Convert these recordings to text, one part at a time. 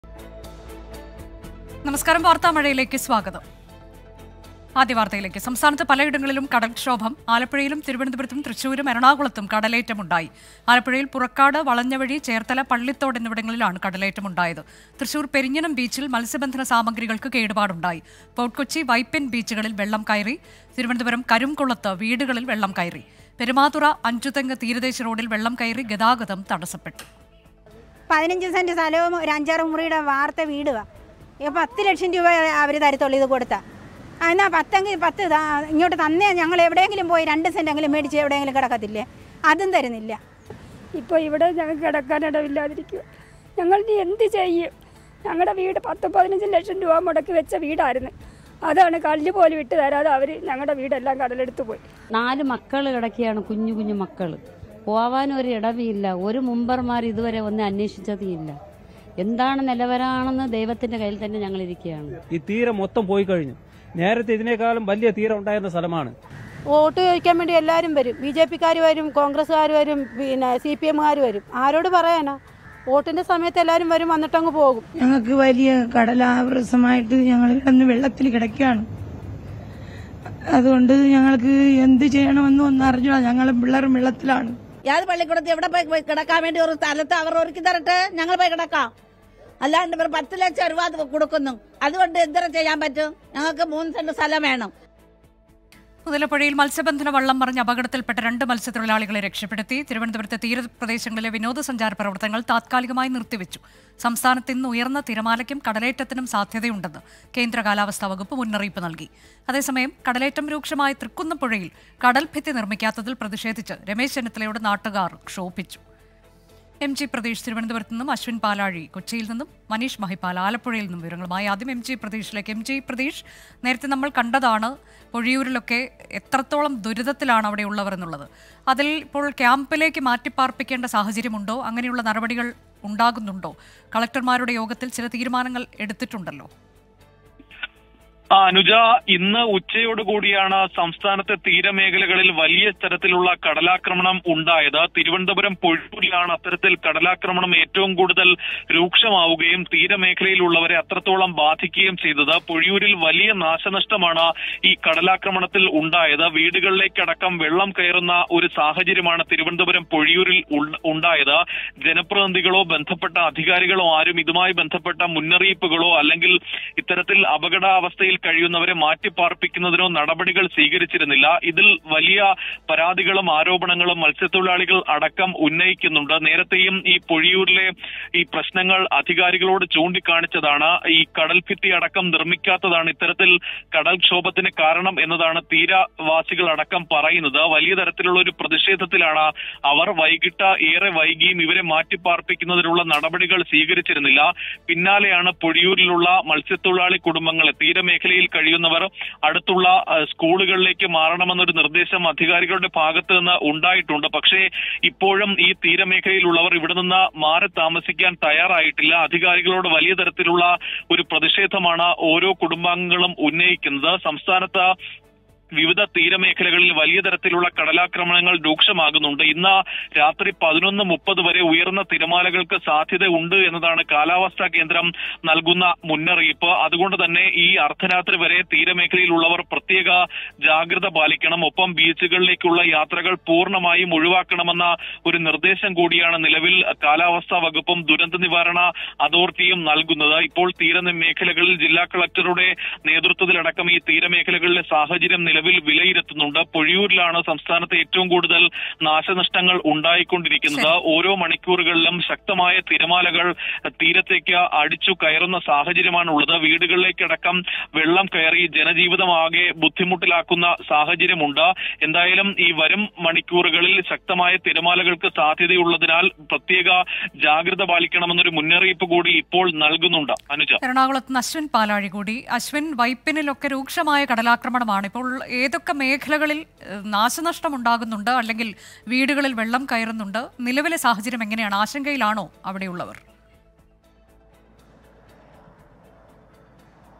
നമസ്കാരം വാർത്താ മഴയിലേക്ക് സ്വാഗതം ആദ്യ വാർത്തയിലേക്ക് സംസ്ഥാനത്ത് പലയിടങ്ങളിലും കടൽക്ഷോഭം ആലപ്പുഴയിലും തിരുവനന്തപുരത്തും തൃശൂരും എറണാകുളത്തും കടലേറ്റമുണ്ടായി ആലപ്പുഴയിൽ പുറക്കാട് വളഞ്ഞവഴി ചേർത്തല പള്ളിത്തോട് എന്നിവിടങ്ങളിലാണ് കടലേറ്റമുണ്ടായത് തൃശൂർ പെരിഞ്ഞനം ബീച്ചിൽ മത്സ്യബന്ധന സാമഗ്രികൾക്ക് കേടുപാടുണ്ടായി പോർട്ട് കൊച്ചി വൈപ്പിൻ ബീച്ചുകളിൽ വെള്ളം കയറി തിരുവനന്തപുരം കരുംകുളത്ത് വീടുകളിൽ വെള്ളം കയറി പെരുമാതുറ അഞ്ചുതെങ്ങ് തീരദേശ റോഡിൽ വെള്ളം കയറി ഗതാഗതം തടസ്സപ്പെട്ടു പതിനഞ്ച് സെൻറ്റ് സ്ഥലവും ഒരു അഞ്ചാറ് മുറിയുടെ വാർത്ത വീടുക ഇപ്പം പത്ത് ലക്ഷം രൂപ അവർ തരത്തുള്ളൂ ഇത് കൊടുത്താൽ എന്നാൽ പത്തെങ്കിൽ പത്ത് താ- ഇങ്ങോട്ട് തന്നേ ഞങ്ങൾ എവിടെയെങ്കിലും പോയി രണ്ട് സെൻറ്റെങ്കിലും മേടിച്ച് എവിടെയെങ്കിലും കിടക്കത്തില്ലേ അതും തരുന്നില്ല ഇപ്പോൾ ഇവിടെ ഞങ്ങൾക്ക് കിടക്കാൻ ഇടമില്ലാതിരിക്കുക ഞങ്ങൾ ഇനി എന്ത് ചെയ്യും ഞങ്ങളുടെ വീട് പത്ത് പതിനഞ്ച് ലക്ഷം രൂപ മുടക്കി വെച്ച വീടായിരുന്നു അതാണ് കല്ല് പോലും ഇട്ട് തരാതെ അവർ ഞങ്ങളുടെ വീടെല്ലാം കടലെടുത്ത് പോയി നാല് മക്കൾ കിടക്കുകയാണ് കുഞ്ഞു കുഞ്ഞു മക്കൾ പോവാനും ഒരു ഇടവില്ല ഒരു മുമ്പർമാർ ഇതുവരെ ഒന്ന് അന്വേഷിച്ചതുമില്ല എന്താണ് നിലവരാണെന്ന് ദൈവത്തിന്റെ കയ്യിൽ തന്നെ ഞങ്ങൾ ഇരിക്കുകയാണ് ഈ തീരം മൊത്തം പോയി കഴിഞ്ഞു നേരത്തെ ഇതിനേക്കാളും വലിയ തീരം ഉണ്ടായിരുന്ന സ്ഥലമാണ് വോട്ട് ചോദിക്കാൻ വേണ്ടി എല്ലാവരും വരും ബി ജെ പിക്കാർ വരും കോൺഗ്രസ്സുകാർ വരും പിന്നെ സി പി എമ്മുകാർ വരും ആരോട് പറയാനാ വോട്ടിന്റെ സമയത്ത് എല്ലാവരും വരും വന്നിട്ടങ്ങ് പോകും ഞങ്ങൾക്ക് വലിയ കടലാവൃസമായിട്ട് ഞങ്ങൾ കിടന്ന് വെള്ളത്തിൽ കിടക്കുകയാണ് അതുകൊണ്ട് ഞങ്ങൾക്ക് എന്ത് ചെയ്യണമെന്ന് ഒന്നും അറിഞ്ഞൂടാ ഞങ്ങൾ പിള്ളേരും വെള്ളത്തിലാണ് ഏത് പള്ളിക്കൂടത്തിൽ എവിടെ പോയി പോയി കിടക്കാൻ വേണ്ടി ഒരു സ്ഥലത്ത് അവർ ഒരുക്കി തരട്ടെ ഞങ്ങൾ പോയി കിടക്കാം അല്ലാണ്ട് ഇവർ പത്ത് ലക്ഷം രൂപ അത് കൊടുക്കുന്നു അതുകൊണ്ട് എന്തിനാ ചെയ്യാൻ പറ്റും ഞങ്ങൾക്ക് മൂന്ന് സെന്റ് സ്ഥലം വേണം മുതലപ്പുഴയിൽ മത്സ്യബന്ധന വള്ളം മറിഞ്ഞ് അപകടത്തിൽപ്പെട്ട രണ്ട് മത്സ്യത്തൊഴിലാളികളെ രക്ഷപ്പെടുത്തി തിരുവനന്തപുരത്തെ തീരപ്രദേശങ്ങളിലെ വിനോദസഞ്ചാര പ്രവർത്തനങ്ങൾ താത്കാലികമായി നിർത്തിവെച്ചു സംസ്ഥാനത്ത് ഇന്ന് ഉയർന്ന തിരമാലയ്ക്കും കടലേറ്റത്തിനും സാധ്യതയുണ്ടെന്ന് കേന്ദ്ര കാലാവസ്ഥാ വകുപ്പ് മുന്നറിയിപ്പ് നൽകി അതേസമയം കടലേറ്റം രൂക്ഷമായ തൃക്കുന്നപ്പുഴയിൽ കടൽഭിത്തി നിർമ്മിക്കാത്തതിൽ പ്രതിഷേധിച്ച് രമേശ് ചെന്നിത്തലയോട് നാട്ടുകാർ ക്ഷോഭിച്ചു എം ജി പ്രതീഷ് തിരുവനന്തപുരത്ത് നിന്നും അശ്വിൻ പാലാഴി കൊച്ചിയിൽ നിന്നും മനീഷ് മഹിപ്പാൽ ആലപ്പുഴയിൽ നിന്നും വിവരങ്ങളുമായി ആദ്യം എം ജി പ്രതീഷിലേക്ക് എം ജി പ്രതീഷ് നേരത്തെ നമ്മൾ കണ്ടതാണ് പൊഴിയൂരിലൊക്കെ എത്രത്തോളം ദുരിതത്തിലാണ് അവിടെ ഉള്ളവർ എന്നുള്ളത് അതിൽ ഇപ്പോൾ ക്യാമ്പിലേക്ക് മാറ്റിപ്പാർപ്പിക്കേണ്ട സാഹചര്യമുണ്ടോ അങ്ങനെയുള്ള നടപടികൾ ഉണ്ടാകുന്നുണ്ടോ കളക്ടർമാരുടെ യോഗത്തിൽ ചില തീരുമാനങ്ങൾ എടുത്തിട്ടുണ്ടല്ലോ ആ, അനുജ ഇന്ന് ഉച്ചയോടുകൂടിയാണ് സംസ്ഥാനത്തെ തീരമേഖലകളിൽ വലിയ തരത്തിലുള്ള കടലാക്രമണം ഉണ്ടായത് തിരുവനന്തപുരം പൊഴിയൂരിലാണ് അത്തരത്തിൽ കടലാക്രമണം ഏറ്റവും കൂടുതൽ രൂക്ഷമാവുകയും തീരമേഖലയിലുള്ളവരെ അത്രത്തോളം ബാധിക്കുകയും ചെയ്തത് പൊഴിയൂരിൽ വലിയ നാശനഷ്ടമാണ് ഈ കടലാക്രമണത്തിൽ ഉണ്ടായത് വീടുകളിലേക്കടക്കം വെള്ളം കയറുന്ന ഒരു സാഹചര്യമാണ് തിരുവനന്തപുരം പൊഴിയൂരിൽ ഉൾ- ഉണ്ടായത് ജനപ്രതിനിധികളോ ബന്ധപ്പെട്ട അധികാരികളോ ആരും ഇതുമായി ബന്ധപ്പെട്ട മുന്നറിയിപ്പുകളോ അല്ലെങ്കിൽ ഇത്തരത്തിൽ അപകടാവസ്ഥയിൽ കഴിയുന്നവരെ മാറ്റിപ്പാർപ്പിക്കുന്നതിനോ നടപടികൾ സ്വീകരിച്ചിരുന്നില്ല ഇതിൽ വലിയ പരാതികളും ആരോപണങ്ങളും മത്സ്യത്തൊഴിലാളികൾ അടക്കം ഉന്നയിക്കുന്നുണ്ട് നേരത്തെയും ഈ പൊഴിയൂരിലെ ഈ പ്രശ്നങ്ങൾ അധികാരികളോട് ചൂണ്ടിക്കാണിച്ചതാണ് ഈ കടൽഭിത്തി അടക്കം നിർമ്മിക്കാത്തതാണ് ഇത്തരത്തിൽ കടൽക്ഷോഭത്തിന് കാരണം എന്നതാണ് തീരവാസികൾ അടക്കം പറയുന്നത് വലിയ തരത്തിലുള്ള ഒരു പ്രതിഷേധത്തിലാണ് അവർ വൈകിട്ട് ഏറെ വൈകിയും ഇവരെ മാറ്റിപ്പാർപ്പിക്കുന്നതിനുള്ള നടപടികൾ സ്വീകരിച്ചിരുന്നില്ല പിന്നാലെയാണ് പൊഴിയൂരിലുള്ള മത്സ്യത്തൊഴിലാളി കുടുംബങ്ങളെ തീരമേഖലയിൽ കഴിയുന്നവർ അടുത്തുള്ള ആ, സ്കൂളുകളിലേക്ക് മാറണമെന്നൊരു നിർദ്ദേശം അധികാരികളുടെ ഭാഗത്ത് നിന്ന് ഉണ്ടായിട്ടുണ്ട് പക്ഷേ ഇപ്പോഴും ഈ തീരമേഖലയിലുള്ളവർ ഇവിടെ നിന്ന് മാറി താമസിക്കാൻ തയ്യാറായിട്ടില്ല അധികാരികളോട് വലിയ തരത്തിലുള്ള ഒരു പ്രതിഷേധമാണ് ഓരോ കുടുംബാംഗങ്ങളും ഉന്നയിക്കുന്നത് സംസ്ഥാനത്ത് വിവിധ തീരമേഖലകളിൽ വലിയ തരത്തിലുള്ള കടലാക്രമണങ്ങൾ രൂക്ഷമാകുന്നുണ്ട് ഇന്ന് രാത്രി പതിനൊന്ന് മുപ്പത് വരെ ഉയർന്ന തിരമാലകൾക്ക് സാധ്യത ഉണ്ട് എന്നതാണ് കാലാവസ്ഥാ കേന്ദ്രം നൽകുന്ന മുന്നറിയിപ്പ് അതുകൊണ്ട് തന്നെ ഈ അർദ്ധരാത്രി വരെ തീരമേഖലയിലുള്ളവർ പ്രത്യേക ജാഗ്രത പാലിക്കണം ഒപ്പം ബീച്ചുകളിലേക്കുള്ള യാത്രകൾ പൂർണ്ണമായും ഒഴിവാക്കണമെന്ന ഒരു നിർദ്ദേശം കൂടിയാണ് നിലവിൽ കാലാവസ്ഥാ വകുപ്പും ദുരന്ത നിവാരണ അതോറിറ്റിയും നൽകുന്നത് ഇപ്പോൾ തീരമേഖലകളിൽ ജില്ലാ കളക്ടറുടെ നേതൃത്വത്തിലടക്കം ഈ തീരമേഖലകളിലെ സാഹചര്യം നിലവിൽ വിലയിരുത്തുന്നുണ്ട് പൊഴിയൂരിലാണ് സംസ്ഥാനത്ത് ഏറ്റവും കൂടുതൽ നാശനഷ്ടങ്ങൾ ഉണ്ടായിക്കൊണ്ടിരിക്കുന്നത് ഓരോ മണിക്കൂറുകളിലും ശക്തമായ തിരമാലകൾ തീരത്തേക്ക് അടിച്ചു കയറുന്ന സാഹചര്യമാണുള്ളത് വീടുകളിലേക്കടക്കം വെള്ളം കയറി ജനജീവിതമാകെ ബുദ്ധിമുട്ടിലാക്കുന്ന സാഹചര്യമുണ്ട് എന്തായാലും ഈ വരും മണിക്കൂറുകളിൽ ശക്തമായ തിരമാലകൾക്ക് സാധ്യതയുള്ളതിനാൽ പ്രത്യേക ജാഗ്രത പാലിക്കണമെന്നൊരു മുന്നറിയിപ്പ് കൂടി ഇപ്പോൾ നൽകുന്നുണ്ട് അനുജ എറണാകുളത്ത് നിന്ന് അശ്വിൻ പാലാഴി കൂടി അശ്വിൻ വൈപ്പിനിലൊക്കെ രൂക്ഷമായ കടലാക്രമണമാണ് ഇപ്പോൾ ഏതൊക്കെ മേഖലകളിൽ ഏഹ്, നാശനഷ്ടം ഉണ്ടാകുന്നുണ്ട് അല്ലെങ്കിൽ വീടുകളിൽ വെള്ളം കയറുന്നുണ്ട് നിലവിലെ സാഹചര്യം എങ്ങനെയാണ് ആശങ്കയിലാണോ അവിടെയുള്ളവർ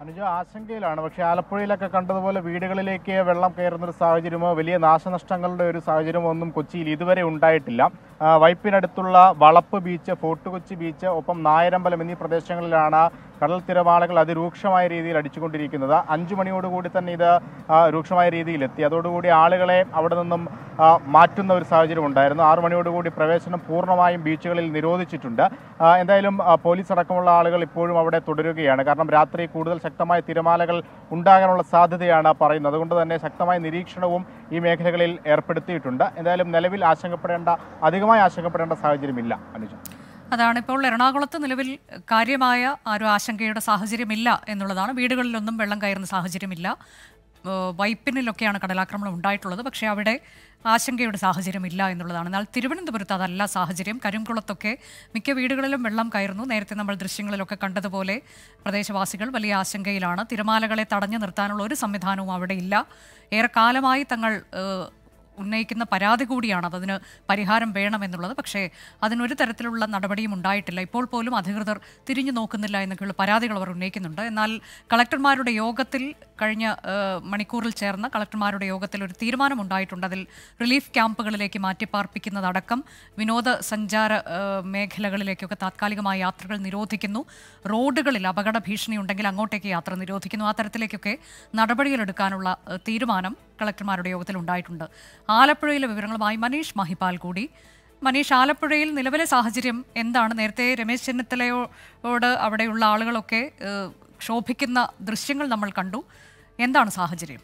അനുജ ആശങ്കയിലാണ് പക്ഷേ ആലപ്പുഴയിലൊക്കെ കണ്ടതുപോലെ വീടുകളിലേക്ക് വെള്ളം കയറുന്ന ഒരു സാഹചര്യമോ വലിയ നാശനഷ്ടങ്ങളുടെ ഒരു സാഹചര്യമോ ഒന്നും കൊച്ചിയിൽ ഇതുവരെ ഉണ്ടായിട്ടില്ല ആ, വൈപ്പിനടുത്തുള്ള Valappu beach fort Kochi beach ഒപ്പം നായരമ്പലം എന്നീ പ്രദേശങ്ങളിലാണ് കടൽ തിരമാലകൾ അതിരൂക്ഷമായ രീതിയിൽ അടിച്ചുകൊണ്ടിരിക്കുന്നത് അഞ്ചു മണിയോടുകൂടി തന്നെ ഇത് ആ, രൂക്ഷമായ രീതിയിലെത്തി അതോടുകൂടി ആളുകളെ അവിടെ നിന്നും ആ, മാറ്റുന്ന ഒരു സാഹചര്യം ഉണ്ടായിരുന്നു ആറു മണിയോടുകൂടി പ്രവേശനം പൂർണ്ണമായും ബീച്ചുകളിൽ നിരോധിച്ചിട്ടുണ്ട് ആ, എന്തായാലും ആ, പോലീസ് അടക്കമുള്ള ആളുകൾ ഇപ്പോഴും അവിടെ തുടരുകയാണ് കാരണം രാത്രി കൂടുതൽ ശക്തമായ തിരമാലകൾ ഉണ്ടാകാനുള്ള സാധ്യതയാണ് പറയുന്നത് അതുകൊണ്ട് തന്നെ ശക്തമായ നിരീക്ഷണവും ഈ മേഖലകളിൽ ഏർപ്പെടുത്തിയിട്ടുണ്ട് എന്തായാലും നിലവിൽ ആശങ്കപ്പെടേണ്ട അധികമായി ആശങ്കപ്പെടേണ്ട സാഹചര്യമില്ല അനുജ അതാണ് ഇപ്പോൾ എറണാകുളത്ത് നിലവിൽ കാര്യമായ ആ ഒരു ആശങ്കയുടെ സാഹചര്യമില്ല എന്നുള്ളതാണ് വീടുകളിലൊന്നും വെള്ളം കയറുന്ന സാഹചര്യമില്ല ഏഹ് വൈപ്പിനിലൊക്കെയാണ് കടലാക്രമണം ഉണ്ടായിട്ടുള്ളത് പക്ഷേ അവിടെ ആശങ്കയുടെ സാഹചര്യമില്ല എന്നുള്ളതാണ് എന്നാൽ തിരുവനന്തപുരത്ത് അതല്ല സാഹചര്യം കരിംകുളത്തൊക്കെ മിക്ക വീടുകളിലും വെള്ളം കയറുന്നു നേരത്തെ നമ്മൾ ദൃശ്യങ്ങളിലൊക്കെ കണ്ടതുപോലെ പ്രദേശവാസികൾ വലിയ ആശങ്കയിലാണ് തിരമാലകളെ തടഞ്ഞു നിർത്താനുള്ള ഒരു സംവിധാനവും അവിടെ ഇല്ല ഏറെക്കാലമായി തങ്ങൾ ഏഹ്, ഉന്നയിക്കുന്ന പരാതി കൂടിയാണ് അതിന് പരിഹാരം വേണമെന്നുള്ളത് പക്ഷേ അതിനൊരു തരത്തിലുള്ള നടപടിയും ഉണ്ടായിട്ടില്ല ഇപ്പോൾ പോലും അധികൃതർ തിരിഞ്ഞു നോക്കുന്നില്ല എന്നൊക്കെയുള്ള പരാതികൾ അവർ ഉന്നയിക്കുന്നുണ്ട് എന്നാൽ കളക്ടർമാരുടെ യോഗത്തിൽ കഴിഞ്ഞ ഏഹ്, മണിക്കൂറിൽ ചേർന്ന കളക്ടർമാരുടെ യോഗത്തിൽ ഒരു തീരുമാനമുണ്ടായിട്ടുണ്ട് അതിൽ റിലീഫ് ക്യാമ്പുകളിലേക്ക് മാറ്റിപ്പാർപ്പിക്കുന്നതടക്കം വിനോദസഞ്ചാര ഏഹ്, മേഖലകളിലേക്കൊക്കെ താത്കാലികമായ യാത്രകൾ നിരോധിക്കുന്നു റോഡുകളിൽ അപകട ഭീഷണി ഉണ്ടെങ്കിൽ അങ്ങോട്ടേക്ക് യാത്ര നിരോധിക്കുന്നു ആ തരത്തിലേക്കൊക്കെ നടപടികളെടുക്കാനുള്ള ഏഹ്, തീരുമാനം കളക്ടർമാരുടെ യോഗത്തിൽ ഉണ്ടായിട്ടുണ്ട് ആലപ്പുഴയിലെ വിവരങ്ങളുമായി മനീഷ് മഹിപാൽ കൂടി മനീഷ് ആലപ്പുഴയിൽ നിലവിലെ സാഹചര്യം എന്താണ് നേരത്തെ രമേശ് ചെന്നിത്തലയോട് അവിടെയുള്ള ആളുകളൊക്കെ ഏഹ്, ക്ഷോഭിക്കുന്ന ദൃശ്യങ്ങൾ നമ്മൾ കണ്ടു എന്താണ് സാഹചര്യം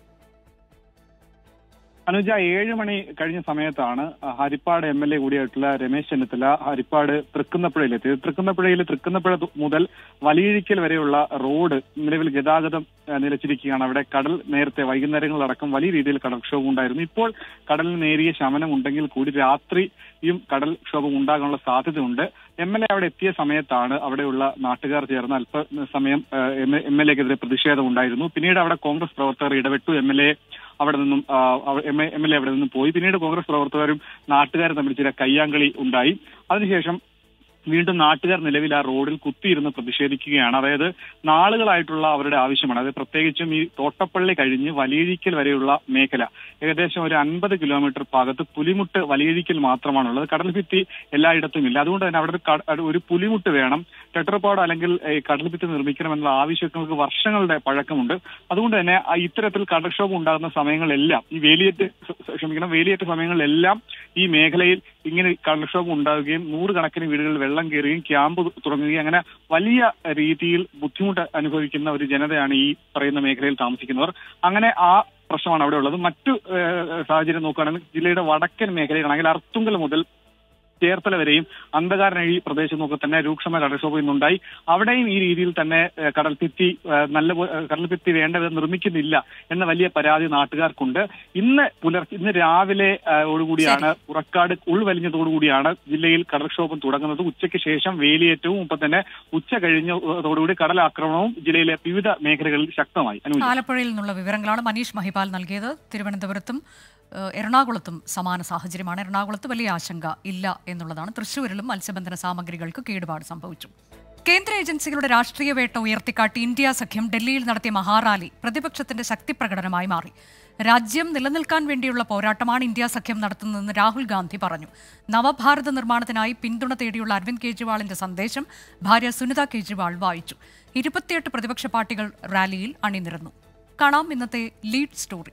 അനുജ ഏഴ് മണി കഴിഞ്ഞ സമയത്താണ് ഹരിപ്പാട് എം എൽ എ കൂടിയായിട്ടുള്ള രമേശ് ചെന്നിത്തല ഹരിപ്പാട് തൃക്കുന്നപ്പുഴയിലെത്തിയത് തൃക്കുന്നപ്പുഴയിൽ തൃക്കുന്നപ്പുഴ തു- മുതൽ വലിയിഴിക്കൽ വരെയുള്ള റോഡ് നിലവിൽ ഗതാഗതം ആ, നിലച്ചിരിക്കുകയാണ് അവിടെ കടൽ നേരത്തെ വൈകുന്നേരങ്ങളിലടക്കം വലിയ രീതിയിൽ കടൽക്ഷോഭം ഉണ്ടായിരുന്നു ഇപ്പോൾ കടലിന് നേരിയ ശമനം ഉണ്ടെങ്കിൽ കൂടി രാത്രിയും കടൽക്ഷോഭം ഉണ്ടാകാനുള്ള സാധ്യതയുണ്ട് എം എൽ എ അവിടെ എത്തിയ സമയത്താണ് അവിടെയുള്ള നാട്ടുകാർ ചേർന്ന് അല്പ സമയം എം എൽ എക്കെതിരെ പ്രതിഷേധം ഉണ്ടായിരുന്നു പിന്നീട് അവിടെ കോൺഗ്രസ് പ്രവർത്തകർ ഇടപെട്ടു എം എൽ എ അവിടെ നിന്നും എം എൽ എ അവിടെ നിന്നും പോയി പിന്നീട് കോൺഗ്രസ് പ്രവർത്തകരും നാട്ടുകാരും തമ്മിൽ ചില കയ്യാങ്കളി ഉണ്ടായി അതിനുശേഷം വീണ്ടും നാട്ടുകാർ നിലവിൽ ആ റോഡിൽ കുത്തിയിരുന്ന് പ്രതിഷേധിക്കുകയാണ് അതായത് നാളുകളായിട്ടുള്ള അവരുടെ ആവശ്യമാണ് അത് പ്രത്യേകിച്ചും ഈ തോട്ടപ്പള്ളി കഴിഞ്ഞ് വലിയഴിക്കൽ വരെയുള്ള മേഖല ഏകദേശം ഒരു അൻപത് കിലോമീറ്റർ ഭാഗത്ത് പുലിമുട്ട് വലിയഴിക്കൽ മാത്രമാണുള്ളത് കടൽഭിത്തി എല്ലായിടത്തും ഇല്ല അതുകൊണ്ട് തന്നെ അവിടെ ഒരു ക- ഒരു പുലിമുട്ട് വേണം ടെട്രപ്പാട് അല്ലെങ്കിൽ ഈ കടൽഭിത്തി നിർമ്മിക്കണമെന്നുള്ള ആവശ്യങ്ങൾക്ക് വർഷങ്ങളുടെ പഴക്കമുണ്ട് അതുകൊണ്ട് തന്നെ ആ ഇത്തരത്തിൽ കടൽക്ഷോഭം ഉണ്ടാകുന്ന സമയങ്ങളിലെല്ലാം ഈ വേലിയേറ്റ് ക്ഷമിക്കണം വേലിയേറ്റ സമയങ്ങളിലെല്ലാം ഈ മേഖലയിൽ ഇങ്ങനെ കടൽക്ഷോഭം ഉണ്ടാവുകയും നൂറുകണക്കിന് വീടുകളിൽ വെള്ളം കയറുകയും ക്യാമ്പ് തുടങ്ങുകയും അങ്ങനെ വലിയ രീതിയിൽ ബുദ്ധിമുട്ട് അനുഭവിക്കുന്ന ഒരു ജനതയാണ് ഈ പറയുന്ന മേഖലയിൽ താമസിക്കുന്നവർ അങ്ങനെ ആ പ്രശ്നമാണ് അവിടെ ഉള്ളത് മറ്റു ഏഹ്, സാഹചര്യം നോക്കുകയാണെങ്കിൽ ജില്ലയുടെ വടക്കൻ മേഖലയിലാണെങ്കിൽ അർത്തുങ്കൽ മുതൽ ചേർത്തല വരെയും അന്ധകാരനഴി പ്രദേശമൊക്കെ തന്നെ രൂക്ഷമായ കടൽക്ഷോഭം ഇന്നുണ്ടായി അവിടെയും ഈ രീതിയിൽ തന്നെ ഏഹ്, കടൽഭിത്തി ഏഹ്, നല്ല പോ- ഏഹ്, കടൽഭിത്തി വേണ്ട വിധം നിർമ്മിക്കുന്നില്ല എന്ന വലിയ പരാതി നാട്ടുകാർക്കുണ്ട് ഇന്ന് പുലർച്ചെ ഇന്ന് രാവിലെ ഏഹ്, ഓടുകൂടിയാണ് പുറക്കാട് ഉൾവലിഞ്ഞതോടുകൂടിയാണ് ജില്ലയിൽ കടൽക്ഷോഭം തുടങ്ങുന്നത് ഉച്ചയ്ക്ക് ശേഷം വേലിയേറ്റവും ഒപ്പം തന്നെ ഉച്ച കഴിഞ്ഞതോടുകൂടി കടലാക്രമണവും ജില്ലയിലെ വിവിധ മേഖലകളിൽ ശക്തമായി അനു ആലപ്പുഴയിൽ നിന്നുള്ള വിവരങ്ങളാണ് മനീഷ് മഹിപാൽ നൽകിയത് തിരുവനന്തപുരത്തും ഏഹ്, എറണാകുളത്തും സമാന സാഹചര്യമാണ് എറണാകുളത്ത് വലിയ ആശങ്ക ഇല്ല എന്നുള്ളതാണ് തൃശ്ശൂരിലും മത്സ്യബന്ധന സാമഗ്രികൾക്ക് കേടുപാട് സംഭവിച്ചു കേന്ദ്ര ഏജൻസികളുടെ രാഷ്ട്രീയ വേട്ട ഉയർത്തിക്കാട്ടി ഇന്ത്യ സഖ്യം ഡൽഹിയിൽ നടത്തിയ മഹാറാലി പ്രതിപക്ഷത്തിന്റെ ശക്തി പ്രകടനമായി മാറി രാജ്യം നിലനിൽക്കാൻ വേണ്ടിയുള്ള പോരാട്ടമാണ് ഇന്ത്യ സഖ്യം നടത്തുന്നതെന്ന് രാഹുൽ ഗാന്ധി പറഞ്ഞു നവഭാരത നിർമ്മാണത്തിനായി പിന്തുണ തേടിയുള്ള അരവിന്ദ് കെജ്രിവാളിന്റെ സന്ദേശം ഭാര്യ സുനിത കെജ്രിവാൾ വായിച്ചു ഇരുപത്തിയെട്ട് പ്രതിപക്ഷ പാർട്ടികൾ റാലിയിൽ അണിനിരന്നു കാണാം ഇന്നത്തെ ലീഡ് സ്റ്റോറി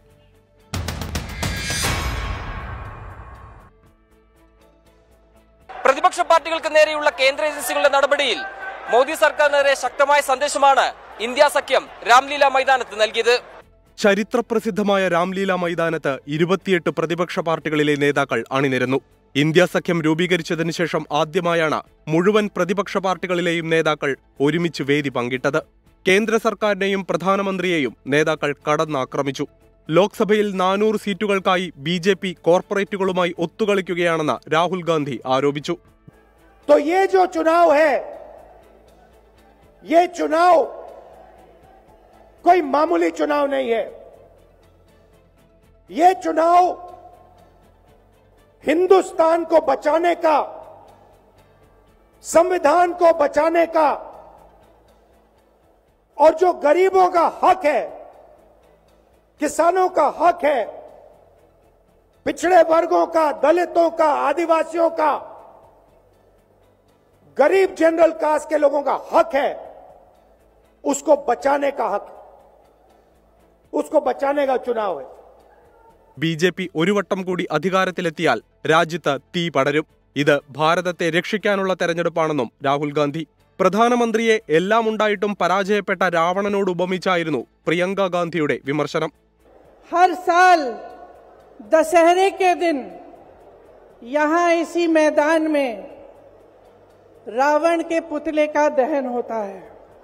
പ്രതിപക്ഷ പാർട്ടികൾക്ക് നേരെയുള്ള കേന്ദ്ര ഏജൻസികളുടെ നടപടിയിൽ മോദി സർക്കാരിനെതിരെ ശക്തമായ സന്ദേശമാണ് ഇന്ത്യ സഖ്യം രാംലീല മൈതാനത്ത് നൽകിയത് ചരിത്രപ്രസിദ്ധമായ രാംലീല മൈതാനത്ത് ഇരുപത്തിയെട്ട് പ്രതിപക്ഷ പാർട്ടികളിലെ നേതാക്കൾ അണിനിരന്നു ഇന്ത്യ സഖ്യം രൂപീകരിച്ചതിനു ശേഷം ആദ്യമായാണ് മുഴുവൻ പ്രതിപക്ഷ പാർട്ടികളിലെയും നേതാക്കൾ ഒരുമിച്ച് വേദി പങ്കിട്ടത് കേന്ദ്ര സർക്കാരിനെയും പ്രധാനമന്ത്രിയെയും നേതാക്കൾ കടന്നാക്രമിച്ചു ലോക്സഭയിൽ നാനൂറ് സീറ്റുകൾക്കായി ബി ജെ പി കോർപ്പറേറ്റുകളുമായി ഒത്തുകളിക്കുകയാണെന്ന് രാഹുൽ ഗാന്ധി ആരോപിച്ചു तो ये जो चुनाव है ये चुनाव कोई मामूली चुनाव नहीं है ये चुनाव हिंदुस्तान को बचाने का संविधान को बचाने का और जो गरीबों का हक है किसानों का हक है पिछड़े वर्गों का दलितों का आदिवासियों का गरीब जनरल कास्ट के लोगों का हक है उसको बचाने का हक उसको बचाने का चुनाव है ബി ജെ പി ഒരു വട്ടം കൂടി അധികാരത്തിലെത്തിയാൽ രാജ്യത്ത് തീ പടരും ഇത് ഭാരതത്തെ രക്ഷിക്കാനുള്ള തെരഞ്ഞെടുപ്പാണെന്നും രാഹുൽ ഗാന്ധി പ്രധാനമന്ത്രിയെ എല്ലാം ഉണ്ടായിട്ടും പരാജയപ്പെട്ട രാവണനോട് ഉപമിച്ചായിരുന്നു പ്രിയങ്ക ഗാന്ധിയുടെ വിമർശനം हर साल दशहरे के दिन यहाँ इसी मैदान में रावण के पुतले का दहन होता है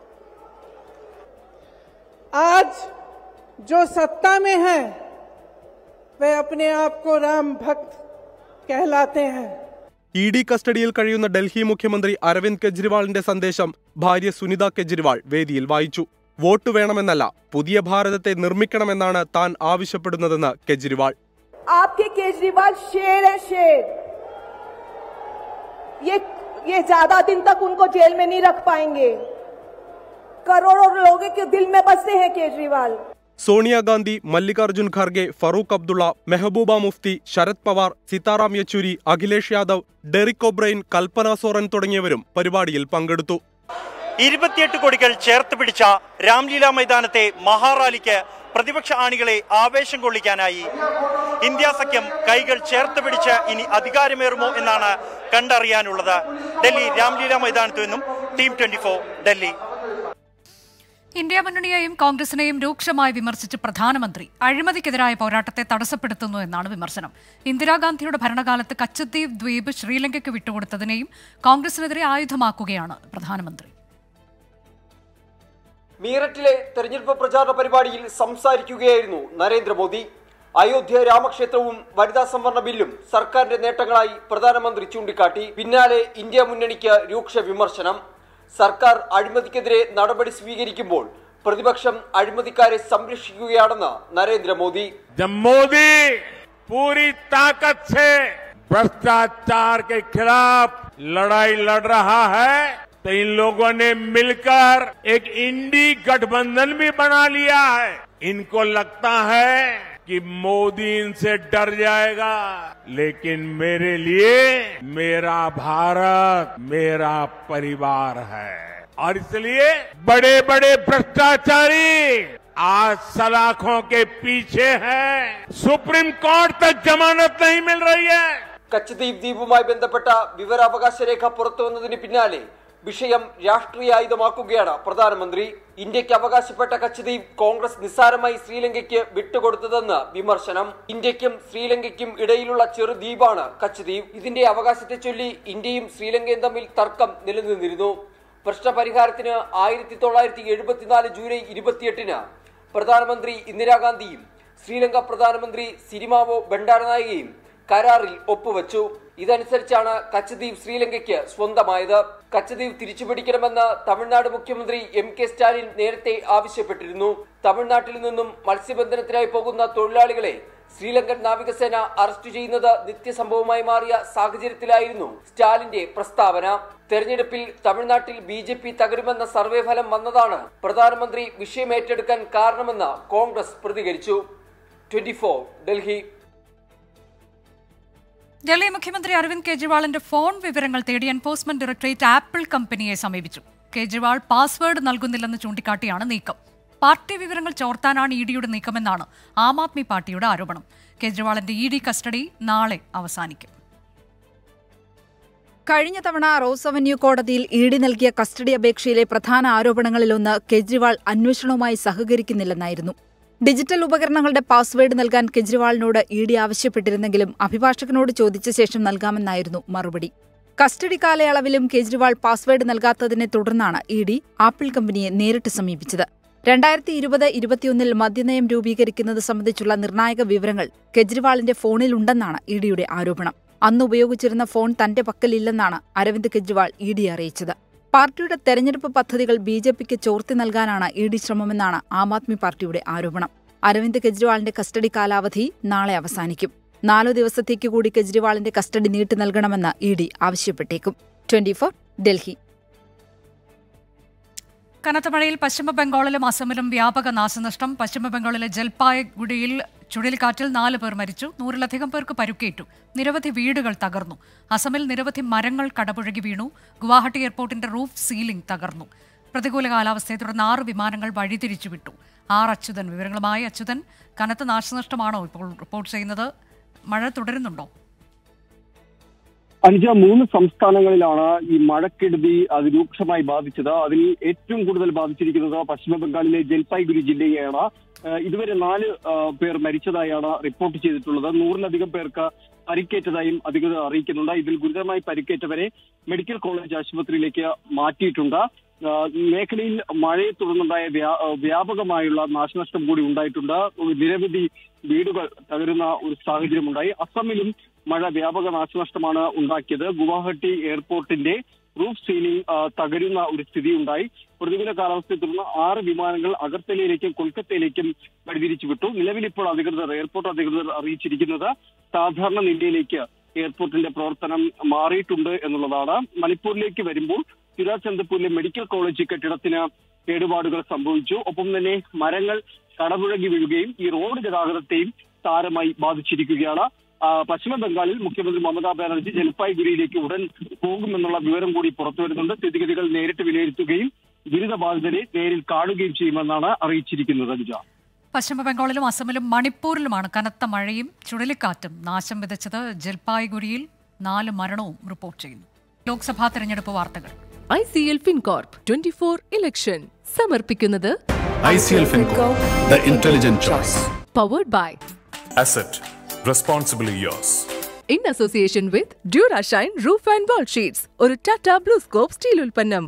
आज जो सत्ता में है वे अपने आप को राम भक्त कहलाते हैं ഇ ഡി കസ്റ്റഡിയിൽ കഴിയുന്ന ഡൽഹി മുഖ്യമന്ത്രി അരവിന്ദ് കെജ്രിവാളിന്റെ സന്ദേശം ഭാര്യ സുനിത കെജ്രിവാൾ വേദിയിൽ വായിച്ചു വോട്ട് വേണമെന്നല്ല പുതിയ ഭാരതത്തെ നിർമ്മിക്കണമെന്നാണ് താൻ ആവശ്യപ്പെടുന്നതെന്ന് കെജ്രിവാൾ आपके केजरीवाल शेर है शेर ये ये ज्यादा दिन तक उनको जेल में नहीं रख पाएंगे करोड़ों लोगों के दिल में बसते हैं केजरीवाल സോണിയാഗാന്ധി മല്ലികാർജുൻ ഖാർഗെ ഫറൂഖ് അബ്ദുള്ള മെഹബൂബ മുഫ്തി ശരത് പവാർ സീതാറാം യെച്ചൂരി അഖിലേഷ് യാദവ് ഡെറിക് ഒബ്രൈൻ കൽപ്പന സോറൻ തുടങ്ങിയവരും പരിപാടിയിൽ പങ്കെടുത്തു ഇരുപത്തിയെട്ട് കോടികൾ ചേർത്ത് പിടിച്ച രാംലീല മൈതാനത്തെ മഹാറാലിക്ക് പ്രതിപക്ഷ ആണികളെ ആവേശം കൊള്ളിക്കാനായി ഇന്ത്യ സഖ്യം കൈകൾ ചേർത്ത് പിടിച്ച് ഇനി അധികാരമേറുമോ എന്നാണ് കണ്ടറിയാനുള്ളത് ഡൽഹി രാംലീല മൈതാനത്തു നിന്നും ടീം ട്വന്റി ഡൽഹി ഇന്ത്യ മുന്നണിയെയും കോൺഗ്രസിനെയും രൂക്ഷമായി വിമർശിച്ച് പ്രധാനമന്ത്രി അഴിമതിക്കെതിരായ പോരാട്ടത്തെ തടസ്സപ്പെടുത്തുന്നു എന്നാണ് വിമർശനം ഇന്ദിരാഗാന്ധിയുടെ ഭരണകാലത്ത് കച്ചദ്വീപ് ദ്വീപ് ശ്രീലങ്കയ്ക്ക് വിട്ടുകൊടുത്തതിനെയും കോൺഗ്രസിനെതിരെ ആയുധമാക്കുകയാണ് പ്രധാനമന്ത്രി മീററ്റിലെ തെരഞ്ഞെടുപ്പ് പ്രചാരണ പരിപാടിയിൽ സംസാരിക്കുകയായിരുന്നു നരേന്ദ്രമോദി അയോധ്യ രാമക്ഷേത്രവും വനിതാ സംവരണ ബില്ലും സർക്കാരിന്റെ നേട്ടങ്ങളായി പ്രധാനമന്ത്രി ചൂണ്ടിക്കാട്ടി പിന്നാലെ ഇന്ത്യ മുന്നണിക്ക് രൂക്ഷ വിമർശനം സർക്കാർ അഴിമതിക്കെതിരെ നടപടി സ്വീകരിക്കുമ്പോൾ പ്രതിപക്ഷം അഴിമതിക്കാരെ സംരക്ഷിക്കുകയാണെന്ന് നരേന്ദ്രമോദി जब मोदी पूरी ताकत से भ्रष्टाचार के खिलाफ लड़ाई लड़ रहा है तो इन लोगों ने मिलकर एक इंडी गठबंधन भी बना लिया है इनको लगता है कि मोदी इनसे डर जाएगा लेकिन मेरे लिए मेरा भारत मेरा परिवार है और इसलिए बड़े बड़े भ्रष्टाचारी आज सलाखों के पीछे हैं सुप्रीम कोर्ट तक जमानत नहीं मिल रही है കച്ചദ്വീപ് ദ്വീപുമായി ബന്ധപ്പെട്ട വിവരാവകാശ രേഖ പുറത്തുവന്നതിന് പിന്നാലെ വിഷയം രാഷ്ട്രീയായുധമാക്കുകയാണ് പ്രധാനമന്ത്രി ഇന്ത്യക്ക് അവകാശപ്പെട്ട കച്ചദ്വീപ് കോൺഗ്രസ് നിസ്സാരമായി ശ്രീലങ്കയ്ക്ക് വിട്ടുകൊടുത്തതെന്ന് വിമർശനം ഇന്ത്യക്കും ശ്രീലങ്കയ്ക്കും ഇടയിലുള്ള ചെറു ദ്വീപാണ് കച്ചദ്വീപ് ഇതിന്റെ അവകാശത്തെ ചൊല്ലി ഇന്ത്യയും ശ്രീലങ്കയും തമ്മിൽ തർക്കം നിലനിന്നിരുന്നു പ്രശ്നപരിഹാരത്തിന് ആയിരത്തി തൊള്ളായിരത്തി എഴുപത്തിനാല് ജൂലൈ ഇരുപത്തിയെട്ടിന് പ്രധാനമന്ത്രി ഇന്ദിരാഗാന്ധിയും ശ്രീലങ്ക പ്രധാനമന്ത്രി സിരിമാവോ ബണ്ടാരനായികയും കരാറിൽ ഒപ്പുവച്ചു ഇതനുസരിച്ചാണ് കച്ചദ്വീപ് ശ്രീലങ്കയ്ക്ക് സ്വന്തമായത് കച്ചദ്വീപ് തിരിച്ചുപിടിക്കണമെന്ന് തമിഴ്നാട് മുഖ്യമന്ത്രി എം കെ സ്റ്റാലിൻ നേരത്തെ ആവശ്യപ്പെട്ടിരുന്നു തമിഴ്നാട്ടിൽ നിന്നും മത്സ്യബന്ധനത്തിനായി പോകുന്ന തൊഴിലാളികളെ ശ്രീലങ്കൻ നാവികസേന അറസ്റ്റ് ചെയ്യുന്നത് നിത്യസംഭവമായി മാറിയ സാഹചര്യത്തിലായിരുന്നു സ്റ്റാലിന്റെ പ്രസ്താവന തെരഞ്ഞെടുപ്പിൽ തമിഴ്നാട്ടിൽ ബി ജെ പി തകരുമെന്ന സർവേ ഫലം വന്നതാണ് പ്രധാനമന്ത്രി വിഷയം ഏറ്റെടുക്കാൻ കാരണമെന്ന് കോൺഗ്രസ് പ്രതികരിച്ചു ട്വന്റി ഡൽഹി ഡൽഹി മുഖ്യമന്ത്രി അരവിന്ദ് കെജ്രിവാളിന്റെ ഫോൺ വിവരങ്ങൾ തേടി എൻഫോഴ്സ്മെന്റ് ഡയറക്ടറേറ്റ് ആപ്പിൾ കമ്പനിയെ സമീപിച്ചു കേജ്രിവാൾ പാസ്വേഡ് നൽകുന്നില്ലെന്ന് ചൂണ്ടിക്കാട്ടിയാണ് നീക്കം പാർട്ടി വിവരങ്ങൾ ചോർത്താനാണ് ഇ ഡിയുടെ നീക്കമെന്നാണ് ആം ആദ്മി പാർട്ടിയുടെ ആരോപണം കേജ്രിവാളിന്റെ ഇ ഡി കസ്റ്റഡി നാളെ അവസാനിക്കും കഴിഞ്ഞ തവണ റോസ് അവന്യൂ കോടതിയിൽ ഇ ഡി നൽകിയ കസ്റ്റഡി അപേക്ഷയിലെ പ്രധാന ആരോപണങ്ങളിലൊന്ന് കെജ്രിവാൾ അന്വേഷണവുമായി സഹകരിക്കുന്നില്ലെന്നായിരുന്നു ഡിജിറ്റൽ ഉപകരണങ്ങളുടെ പാസ്വേഡ് നൽകാൻ കെജ്രിവാളിനോട് ഇ ഡി ആവശ്യപ്പെട്ടിരുന്നെങ്കിലും അഭിഭാഷകനോട് ചോദിച്ച ശേഷം നൽകാമെന്നായിരുന്നു മറുപടി കസ്റ്റഡി കാലയളവിലും കെജ്രിവാൾ പാസ്വേഡ് നൽകാത്തതിനെ തുടർന്നാണ് ഇ ഡി ആപ്പിൾ കമ്പനിയെ നേരിട്ട് സമീപിച്ചത് രണ്ടായിരത്തി ഇരുപത് ഇരുപത്തിയൊന്നിൽ മദ്യനയം രൂപീകരിക്കുന്നത് സംബന്ധിച്ചുള്ള നിർണായക വിവരങ്ങൾ കെജ്രിവാളിന്റെ ഫോണിലുണ്ടെന്നാണ് ഇ ഡിയുടെ ആരോപണം അന്ന് ഉപയോഗിച്ചിരുന്ന ഫോൺ തന്റെ പക്കലില്ലെന്നാണ് അരവിന്ദ് കെജ്രിവാൾ ഇ ഡി അറിയിച്ചത് പാർട്ടിയുടെ തെരഞ്ഞെടുപ്പ് പദ്ധതികൾ ബി ജെ പിക്ക് ചോർത്തി നൽകാനാണ് ഇ ഡി ശ്രമമെന്നാണ് ആം ആദ്മി പാർട്ടിയുടെ ആരോപണം അരവിന്ദ് കെജ്രിവാളിന്റെ കസ്റ്റഡി കാലാവധി നാളെ അവസാനിക്കും നാലു ദിവസത്തേക്ക് കൂടി കെജ്രിവാളിന്റെ കസ്റ്റഡി നീട്ടി നൽകണമെന്ന് ഇ ഡി ആവശ്യപ്പെട്ടേക്കും ട്വന്റി ഡൽഹി കനത്ത മഴയിൽ പശ്ചിമ ബംഗാളിലും അസമിലും വ്യാപക നാശനഷ്ടം പശ്ചിമ ബംഗാളിലെ ജൽപായ്ഗുഡിയിൽ ചുഴലിക്കാറ്റിൽ നാല് പേർ മരിച്ചു നൂറിലധികം പേർക്ക് പരുക്കേറ്റു നിരവധി വീടുകൾ തകർന്നു അസമിൽ നിരവധി മരങ്ങൾ കടപുഴകി വീണു ഗുവാഹട്ടി എയർപോർട്ടിന്റെ റൂഫ് സീലിംഗ് തകർന്നു പ്രതികൂല കാലാവസ്ഥയെ തുടർന്ന് ആറ് വിമാനങ്ങൾ വഴിതിരിച്ചു വിട്ടു ആർ അച്യുതൻ വിവരങ്ങളുമായി അച്യുതൻ കനത്ത നാശനഷ്ടമാണോ ഇപ്പോൾ റിപ്പോർട്ട് ചെയ്യുന്നത് മഴ തുടരുന്നുണ്ടോ അനുജ മൂന്ന് സംസ്ഥാനങ്ങളിലാണ് ഈ മഴക്കെടുതി അതിരൂക്ഷമായി ബാധിച്ചത് അതിൽ ഏറ്റവും കൂടുതൽ ബാധിച്ചിരിക്കുന്നത് പശ്ചിമ ബംഗാളിലെ ജൽപായ്ഗുരി ജില്ലയെയാണ് ഏഹ് ഇതുവരെ നാല് ആഹ് പേർ മരിച്ചതായാണ് റിപ്പോർട്ട് ചെയ്തിട്ടുള്ളത് നൂറിലധികം പേർക്ക് പരിക്കേറ്റതായും അധികൃതർ അറിയിക്കുന്നുണ്ട് ഇതിൽ ഗുരുതരമായി പരിക്കേറ്റവരെ മെഡിക്കൽ കോളേജ് ആശുപത്രിയിലേക്ക് മാറ്റിയിട്ടുണ്ട് ആഹ് മേഖലയിൽ മഴയെ തുടർന്നുണ്ടായ വ്യാ- ആഹ് വ്യാപകമായുള്ള നാശനഷ്ടം കൂടി ഉണ്ടായിട്ടുണ്ട് നിരവധി വീടുകൾ തകരുന്ന ഒരു സാഹചര്യമുണ്ടായി അസമിലും മഴ വ്യാപക നാശനഷ്ടമാണ് ഉണ്ടാക്കിയത് ഗുവാഹട്ടി എയർപോർട്ടിന്റെ റൂഫ് സീലിംഗ് ആ, തകരുന്ന ഒരു സ്ഥിതി ഉണ്ടായി പ്രതികൂല കാലാവസ്ഥയെ തുടർന്ന് ആറ് വിമാനങ്ങൾ അഗർത്തലയിലേക്കും കൊൽക്കത്തയിലേക്കും വഴിതിരിച്ചു വിട്ടു നിലവിൽ ഇപ്പോൾ അധികൃതർ എയർപോർട്ട് അധികൃതർ അറിയിച്ചിരിക്കുന്നത് സാധാരണ നിലയിലേക്ക് എയർപോർട്ടിന്റെ പ്രവർത്തനം മാറിയിട്ടുണ്ട് എന്നുള്ളതാണ് മണിപ്പൂരിലേക്ക് വരുമ്പോൾ തിരുവനന്തപുരത്തിലെ മെഡിക്കൽ കോളേജ് കെട്ടിടത്തിന് കേടുപാടുകൾ സംഭവിച്ചു ഒപ്പം തന്നെ മരങ്ങൾ കടപുഴകി വീഴുകയും ഈ റോഡ് ഗതാഗതത്തെയും സാരമായി ബാധിച്ചിരിക്കുകയാണ് ആ, പശ്ചിമ ബംഗാളിൽ മുഖ്യമന്ത്രി മമതാ ബാനർജി ജൽപായ്ഗുരിയിലേക്ക് ഉടൻ പോകുമെന്നുള്ള വിവരം കൂടി പുറത്തുവരുന്നുണ്ട് സ്ഥിതിഗതികൾ നേരിട്ട് വിലയിരുത്തുകയും ദുരിതബാധിതരെ നേരിൽ കാണുകയും ചെയ്യുമെന്നാണ് അറിയിച്ചിരിക്കുന്നത് അനുജ പശ്ചിമ ബംഗാളിലും അസമിലും മണിപ്പൂരിലുമാണ് കനത്ത മഴയും ചുഴലിക്കാറ്റും നാശം വിതച്ചത് ജൽപായ്ഗുരിയിൽ നാല് മരണവും റിപ്പോർട്ട് ചെയ്യുന്നു ലോക്സഭാ തെരഞ്ഞെടുപ്പ് വാർത്തകൾ I C L Fincorp twenty four election സമർപ്പിക്കുന്നത് ICL FinCorp, the intelligent choice. Powered by Asset, responsibly yours. In association with Durashine roof and wall sheets ഒരു ടാറ്റ ബ്ലൂ സ്കോപ്പ് സ്റ്റീൽ ഉൽപ്പന്നം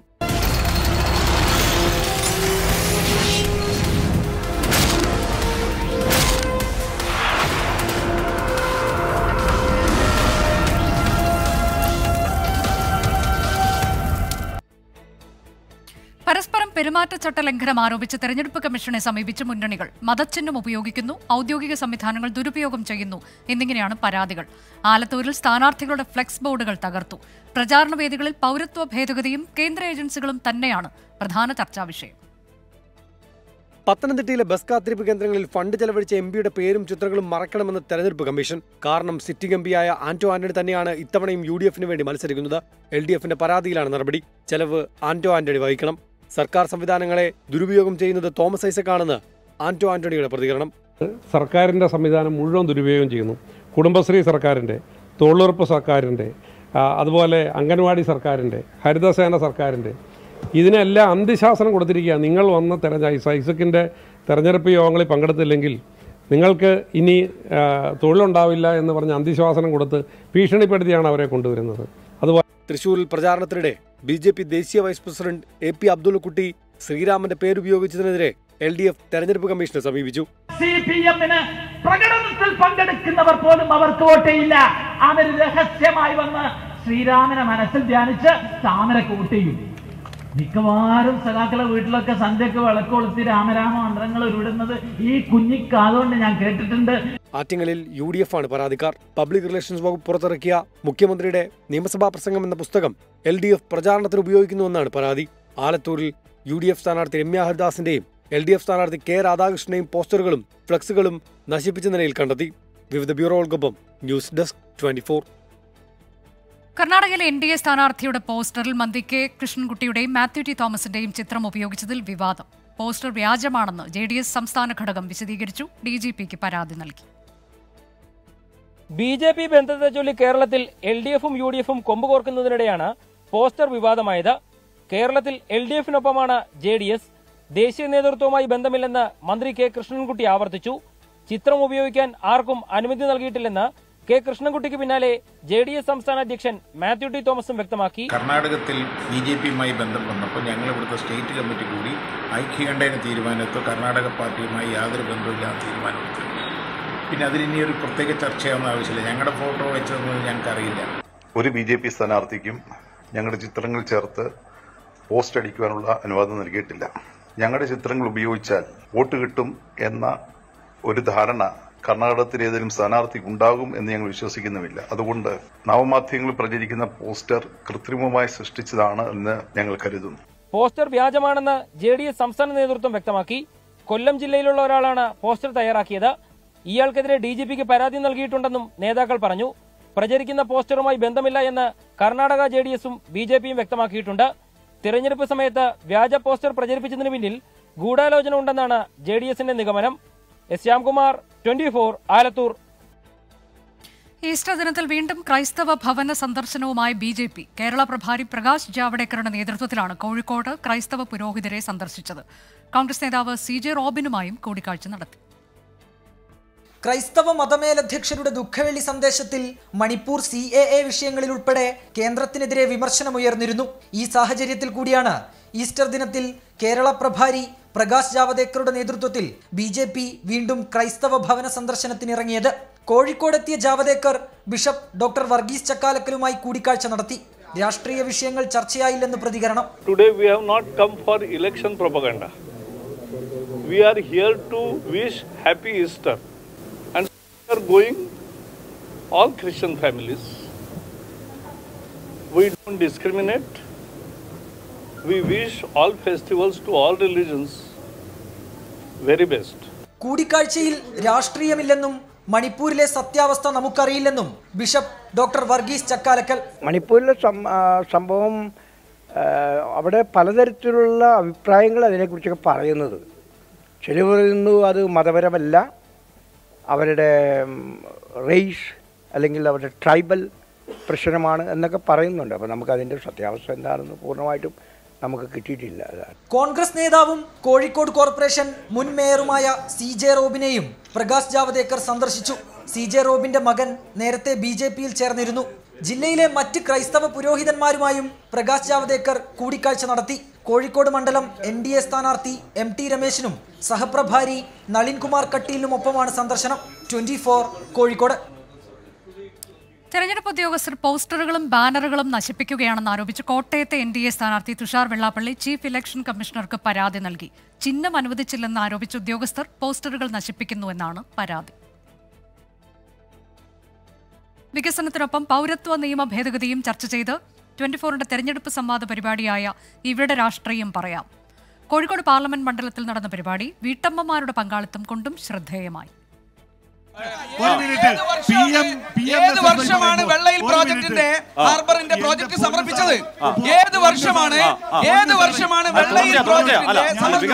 പരസ്പരം പെരുമാറ്റച്ചട്ട ലംഘനം ആരോപിച്ച് തെരഞ്ഞെടുപ്പ് കമ്മീഷനെ സമീപിച്ച് മുന്നണികൾ മതചിഹ്നം ഉപയോഗിക്കുന്നു ഔദ്യോഗിക സംവിധാനങ്ങൾ ദുരുപയോഗം ചെയ്യുന്നു എന്നിങ്ങനെയാണ് പരാതികൾ ആലത്തൂരിൽ സ്ഥാനാർത്ഥികളുടെ ഫ്ലെക്സ് ബോർഡുകൾ തകർത്തു പ്രചാരണ വേദികളിൽ പൗരത്വ ഭേദഗതിയും കേന്ദ്ര ഏജൻസികളും തന്നെയാണ് പ്രധാന ചർച്ചാ വിഷയം പത്തനംതിട്ടയിലെ ബസ് കാത്തിരിപ്പ് കേന്ദ്രങ്ങളിൽ ഫണ്ട് ചെലവഴിച്ച എം പിയുടെ പേരും ചിത്രങ്ങളും മറക്കണമെന്ന് തെരഞ്ഞെടുപ്പ് കമ്മീഷൻ കാരണം സിറ്റിംഗ് എം പിയായ ആന്റോ ആന്റണി തന്നെയാണ് ഇത്തവണയും യു ഡി എഫിന് വേണ്ടി മത്സരിക്കുന്നത് എൽ ഡി എഫിന്റെ പരാതിയിലാണ് നടപടി ചെലവ് ആന്റോ ആന്റണി വഹിക്കണം സർക്കാർ സംവിധാനങ്ങളെ ദുരുപയോഗം ചെയ്യുന്നത് തോമസ് ഐസക്കാണെന്ന് ആന്റോ ആന്റണിയുടെ പ്രതികരണം സർക്കാരിൻ്റെ സംവിധാനം മുഴുവൻ ദുരുപയോഗം ചെയ്യുന്നു കുടുംബശ്രീ സർക്കാരിൻ്റെ തൊഴിലുറപ്പ് സർക്കാരിൻ്റെ ആ, അതുപോലെ അംഗൻവാടി സർക്കാരിൻ്റെ ഹരിതസേന സർക്കാരിൻ്റെ ഇതിനെല്ലാം അന്ത്യശാസനം കൊടുത്തിരിക്കുക നിങ്ങൾ വന്ന തെരഞ്ഞ ഐസക്കിൻ്റെ തെരഞ്ഞെടുപ്പ് യോഗങ്ങളിൽ പങ്കെടുത്തില്ലെങ്കിൽ നിങ്ങൾക്ക് ഇനി ആ, തൊഴിലുണ്ടാവില്ല എന്ന് പറഞ്ഞ് അന്ത്യശ്വാസനം കൊടുത്ത് ഭീഷണിപ്പെടുത്തിയാണ് അവരെ കൊണ്ടുവരുന്നത് അതുപോലെ തൃശൂരിൽ പ്രചാരണത്തിനിടെ ബി ജെ പി ദേശീയ vice president A P Abdullakutty ശ്രീരാമന്റെ പേരുപയോഗിച്ചതിനെതിരെ എൽ ഡി എഫ് തെരഞ്ഞെടുപ്പ് കമ്മീഷനെ സമീപിച്ചു സി പി എമ്മിന് പ്രകടനത്തിൽ പങ്കെടുക്കുന്നവർ പോലും അവർക്ക് വോട്ട് ചെയ്യില്ല അവർ രഹസ്യമായി വന്ന് ശ്രീരാമനെ മനസ്സിൽ ധ്യാനിച്ച് താമരക്ക് വോട്ട് ചെയ്യും മിക്കവാറും സഖാക്കളെ വീട്ടിലൊക്കെ സന്ധ്യക്ക് വിളക്ക് കൊളുത്തി രാമരാമ മന്ത്രങ്ങൾ ഉരുവിടുന്നത് ഈ കുഞ്ഞിക്കാതുകൊണ്ട് ഞാൻ കേട്ടിട്ടുണ്ട് ആറ്റിങ്ങലിൽ യു ഡി എഫ് ആണ് പരാതിക്കാർ പബ്ലിക് റിലേഷൻസ് വകുപ്പ് പുറത്തിറക്കിയ മുഖ്യമന്ത്രിയുടെ നിയമസഭാ പ്രസംഗം എന്ന പുസ്തകം എൽ ഡി എഫ് പ്രചാരണത്തിന് ഉപയോഗിക്കുന്നുവെന്നാണ് പരാതി ആലത്തൂരിൽ യു ഡി എഫ് സ്ഥാനാർത്ഥി രമ്യ ഹരിദാസിന്റെയും എൽ ഡി എഫ് സ്ഥാനാർത്ഥി കെ രാധാകൃഷ്ണന്റെയും പോസ്റ്ററുകളും ഫ്ലക്സുകളും നശിപ്പിച്ച നിലയിൽ കണ്ടെത്തി വിവിധ ബ്യൂറോകൾക്കൊപ്പം ന്യൂസ് ഡെസ്ക് ട്വന്റി കർണാടകയിലെ എൻ ഡി എ സ്ഥാനാർത്ഥിയുടെ പോസ്റ്ററിൽ മന്ത്രി കെ കൃഷ്ണൻകുട്ടിയുടെയും മാത്യു ടി തോമസിന്റെയും ചിത്രം ഉപയോഗിച്ചതിൽ വിവാദം പോസ്റ്റർ വ്യാജമാണെന്ന് ജെ ഡി എസ് സംസ്ഥാന ഘടകം വിശദീകരിച്ചു ഡി ജി പിക്ക് പരാതി നൽകി ബി ജെ പി ബന്ധത്തെ ചൊല്ലി കേരളത്തിൽ എൽ ഡി എഫും യു ഡി എഫും കൊമ്പുകോർക്കുന്നതിനിടെയാണ് പോസ്റ്റർ വിവാദമായത് കേരളത്തിൽ എൽ ഡി എഫിനൊപ്പമാണ് ജെ ഡി എസ് ദേശീയ നേതൃത്വവുമായി ബന്ധമില്ലെന്ന് മന്ത്രി കെ കൃഷ്ണൻകുട്ടി ആവർത്തിച്ചു ചിത്രം ഉപയോഗിക്കാൻ ആർക്കും അനുമതി നൽകിയിട്ടില്ലെന്ന് കെ കൃഷ്ണൻകുട്ടിക്ക് പിന്നാലെ ജെ ഡി എസ് സംസ്ഥാന അധ്യക്ഷൻ മാത്യു ടി തോമസും വ്യക്തമാക്കി കർണാടകത്തിൽ ബി ജെ പിയുമായി ബന്ധം വന്നപ്പോൾ ഞങ്ങൾ ഇവിടുത്തെ സ്റ്റേറ്റ് കമ്മിറ്റി കൂടി ഐക്യകണ്ഠേന തീരുമാനത്തോ കർണാടക പാർട്ടിയുമായി യാതൊരു ബന്ധമില്ലാത്ത തീരുമാനമെടുത്തു പിന്നെ അതിലിനി ഒരു പ്രത്യേക ചർച്ചയാവുന്ന ആവശ്യമില്ല ഞങ്ങളുടെ ഫോട്ടോ വെച്ചതൊന്നും ഞങ്ങൾക്കറിയില്ല ഒരു ബി ജെ പി സ്ഥാനാർത്ഥിക്കും ഞങ്ങളുടെ ചിത്രങ്ങൾ ചേർത്ത് പോസ്റ്റ് അടിക്കുവാനുള്ള അനുവാദം നൽകിയിട്ടില്ല ഞങ്ങളുടെ ചിത്രങ്ങൾ ഉപയോഗിച്ചാൽ വോട്ട് കിട്ടും എന്ന ഒരു ധാരണ കർണാടകത്തിൽ ഏതെങ്കിലും സ്ഥാനാർത്ഥിക്ക് ഉണ്ടാകും എന്ന് ഞങ്ങൾ വിശ്വസിക്കുന്നുമില്ല അതുകൊണ്ട് നവമാധ്യമങ്ങളിൽ പ്രചരിക്കുന്ന പോസ്റ്റർ കൃത്രിമമായി സൃഷ്ടിച്ചതാണ് എന്ന് ഞങ്ങൾ കരുതുന്നു പോസ്റ്റർ വ്യാജമാണെന്ന് ജെ ഡി എസ് സംസ്ഥാന നേതൃത്വം വ്യക്തമാക്കി കൊല്ലം ജില്ലയിലുള്ള ഒരാളാണ് പോസ്റ്റർ തയ്യാറാക്കിയത് ഇയാൾക്കെതിരെ ഡി ജി പിക്ക് പരാതി നൽകിയിട്ടുണ്ടെന്നും നേതാക്കൾ പറഞ്ഞു പ്രചരിക്കുന്ന പോസ്റ്ററുമായി ബന്ധമില്ല എന്ന് കർണാടക ജെ ഡി എസും ബി ജെ പിയും വ്യക്തമാക്കിയിട്ടുണ്ട് തിരഞ്ഞെടുപ്പ് സമയത്ത് വ്യാജ പോസ്റ്റർ പ്രചരിപ്പിച്ചതിന് പിന്നിൽ ഗൂഢാലോചന ഉണ്ടെന്നാണ് ജെ ഡി എസിന്റെ നിഗമനം S Shyamkumar twenty four Alathur Easter ദിനത്തിൽ വീണ്ടും ക്രൈസ്തവ ഭവന സന്ദർശനവുമായി ബി ജെ പി കേരള പ്രഭാരി പ്രകാശ് ജാവ്ഡേക്കറുടെ നേതൃത്വത്തിലാണ് കോഴിക്കോട് ക്രൈസ്തവ പുരോഹിതരെ സന്ദർശിച്ചത് കോൺഗ്രസ് നേതാവ് സി ജെ റോബിനുമായും കൂടിക്കാഴ്ച നടത്തി ക്രൈസ്തവ മതമേലധ്യക്ഷരുടെ ദുഃഖവെള്ളി സന്ദേശത്തിൽ മണിപ്പൂർ സി എ എ വിഷയങ്ങളിൽ ഉൾപ്പെടെ കേന്ദ്രത്തിനെതിരെ വിമർശനമുയർന്നിരുന്നു ഈ സാഹചര്യത്തിൽ കൂടിയാണ് ഈസ്റ്റർ ദിനത്തിൽ കേരള പ്രഭാരി പ്രകാശ് ജാവദേക്കറുടെ നേതൃത്വത്തിൽ ബി ജെ പി വീണ്ടും ക്രൈസ്തവ ഭവന സന്ദർശനത്തിനിറങ്ങിയത് കോഴിക്കോടെത്തിയ ജാവദേക്കർ ബിഷപ്പ് ഡോക്ടർ വർഗീസ് ചക്കാലക്കലുമായി കൂടിക്കാഴ്ച നടത്തി രാഷ്ട്രീയ വിഷയങ്ങൾ ചർച്ചയായില്ലെന്ന് പ്രതികരണം Today we have not come for election propaganda. We are here to wish happy Easter. And we are going all Christian families. We don't discriminate. We wish all festivals to all religions very best. കൂടിക്കാഴ്ചയിൽ രാഷ്ട്രീയമില്ലെന്നും മണിപ്പൂരിലെ സത്യാവസ്ഥ നമുക്കറിയില്ലെന്നും bishop doctor Varghese Chakkalakkal മണിപ്പൂരിലെ സം- ആ, സംഭവം ആ, അവിടെ പലതരത്തിലുള്ള അഭിപ്രായങ്ങൾ അതിനെക്കുറിച്ചൊക്കെ പറയുന്നത് ചിലർ പറയുന്നു അത് മതപരമല്ല അവരുടെ റേസ് അല്ലെങ്കിൽ അവരുടെ ട്രൈബൽ പ്രശ്നമാണ് എന്നൊക്കെ പറയുന്നുണ്ട് അപ്പോൾ നമുക്കതിൻ്റെ സത്യാവസ്ഥ എന്താണെന്ന് പൂർണ്ണമായിട്ടും നമുക്ക് കിട്ടിയിട്ടില്ല അതാണ് കോൺഗ്രസ് നേതാവും കോഴിക്കോട് കോർപ്പറേഷൻ മുൻ മേയറുമായ സി ജെ റോബിനെയും പ്രകാശ് ജാവദേക്കർ സന്ദർശിച്ചു സി ജെ റോബിന്റെ മകൻ നേരത്തെ ബി ജെ പിയിൽ ചേർന്നിരുന്നു ജില്ലയിലെ മറ്റ് ക്രൈസ്തവ പുരോഹിതന്മാരുമായും പ്രകാശ് ജാവദേക്കർ കൂടിക്കാഴ്ച നടത്തി കോഴിക്കോട് മണ്ഡലം എൻ ഡി എ സ്ഥാനാർത്ഥി എം ടി രമേശിനും സഹപ്രഭാരി നളിൻകുമാർ കട്ടീലിനുമൊപ്പമാണ് സന്ദർശനം ട്വന്റി കോഴിക്കോട് തെരഞ്ഞെടുപ്പ് ഉദ്യോഗസ്ഥർ പോസ്റ്ററുകളും ബാനറുകളും നശിപ്പിക്കുകയാണെന്ന് ആരോപിച്ച് കോട്ടയത്തെ എൻ ഡി എ സ്ഥാനാർത്ഥി തുഷാർ വെള്ളാപ്പള്ളി ചീഫ് ഇലക്ഷൻ കമ്മീഷണർക്ക് പരാതി നൽകി ചിഹ്നം അനുവദിച്ചില്ലെന്ന് ആരോപിച്ച ഉദ്യോഗസ്ഥർ പോസ്റ്ററുകൾ നശിപ്പിക്കുന്നുവെന്നാണ് പരാതി വികസനത്തിനൊപ്പം പൗരത്വ നിയമ ഭേദഗതിയും ചർച്ച ചെയ്ത് ട്വന്റി ഫോറിന്റെ തെരഞ്ഞെടുപ്പ് സംവാദ പരിപാടിയായ ഇവിടെ രാഷ്ട്രീയം പറയാം കോഴിക്കോട് പാർലമെന്റ് മണ്ഡലത്തിൽ നടന്ന പരിപാടി വീട്ടമ്മമാരുടെ പങ്കാളിത്തം കൊണ്ടും ശ്രദ്ധേയമായി ഒരു minute P M P M ഏത് വർഷമാണ് വെള്ളയിൽ പ്രോജക്ടിന്റെ ഹാർബറിന്റെ പ്രോജക്ട് സമർപ്പിച്ചത് ഏത് വർഷമാണ് ഏത് വർഷമാണ് വെള്ളയിൽ പ്രോജക്ടിന്റെ